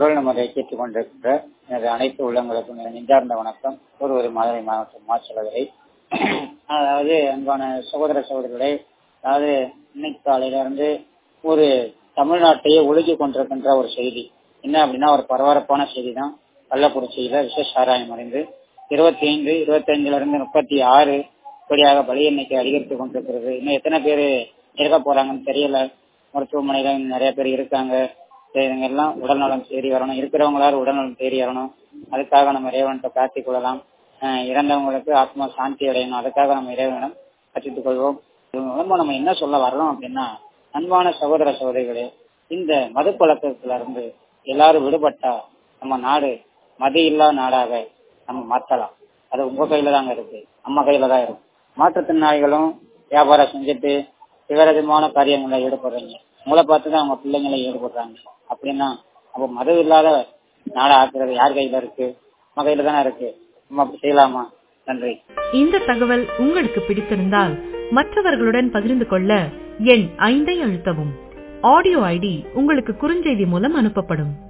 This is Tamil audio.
குரல் நமதை கேட்டுக் கொண்டிருக்கின்ற எனது அனைத்து உள்ளங்களுக்கும் எனது நெஞ்சார்ந்த வணக்கம் ஒரு ஒரு மதுரை மாவட்டம் மாச்சலவரை அதாவது அன்பான சகோதர சகோதரிகளே அதாவது இன்னைக்கு காலையில இருந்து ஒரு தமிழ்நாட்டையே ஒழுகி கொண்டிருக்கின்ற ஒரு செய்தி என்ன அப்படின்னா ஒரு பரபரப்பான செய்தி தான் கள்ளக்குறிச்சியில விஷ சாராயம் அடைந்து இருபத்தி ஐந்து இருபத்தி ஐந்துல இருந்து முப்பத்தி ஆறு இப்படியாக பலி எண்ணிக்கை அதிகரித்துக் கொண்டிருக்கிறது இன்னும் எத்தனை பேர் இருக்க போறாங்கன்னு தெரியல மருத்துவமனையில நிறைய பேர் இருக்காங்க இவங்க எல்லாம் உடல்நலம் தேடி வரணும் இருக்கிறவங்களால உடல்நலம் தேடி வரணும் அதுக்காக நம்ம இறைவன்கிட்ட பிரார்த்திக் கொள்ளலாம் இறந்தவங்களுக்கு ஆத்மா சாந்தி அடையணும் அதுக்காக நம்ம இறைவனிடம் கற்றுத்துக் கொள்வோம் மூலமா நம்ம என்ன சொல்ல வரலாம் அப்படின்னா அன்பான சகோதர சகோதரிகளே இந்த மது பழக்கத்துல இருந்து எல்லாரும் விடுபட்டா நம்ம நாடு மது இல்லா நாடாக நம்ம மாத்தலாம் அது உங்க கையில தாங்க இருக்கு நம்ம கையில தான் இருக்கு மாற்றுத்திறனாளிகளும் வியாபாரம் செஞ்சுட்டு விவரமான காரியங்களை ஈடுபடுறீங்க உங்களை பார்த்து தான் அவங்க பிள்ளைங்களை ஈடுபடுறாங்க அப்படின்னா அப்ப மது இல்லாத நாடை ஆக்குறது யார் கையில இருக்கு நம்ம கையில தானே இருக்கு நம்ம அப்படி செய்யலாமா நன்றி இந்த தகவல் உங்களுக்கு பிடித்திருந்தால் மற்றவர்களுடன் பகிர்ந்து கொள்ள எண் ஐந்தை அழுத்தவும் ஆடியோ ஐடி உங்களுக்கு குறுஞ்செய்தி மூலம் அனுப்பப்படும்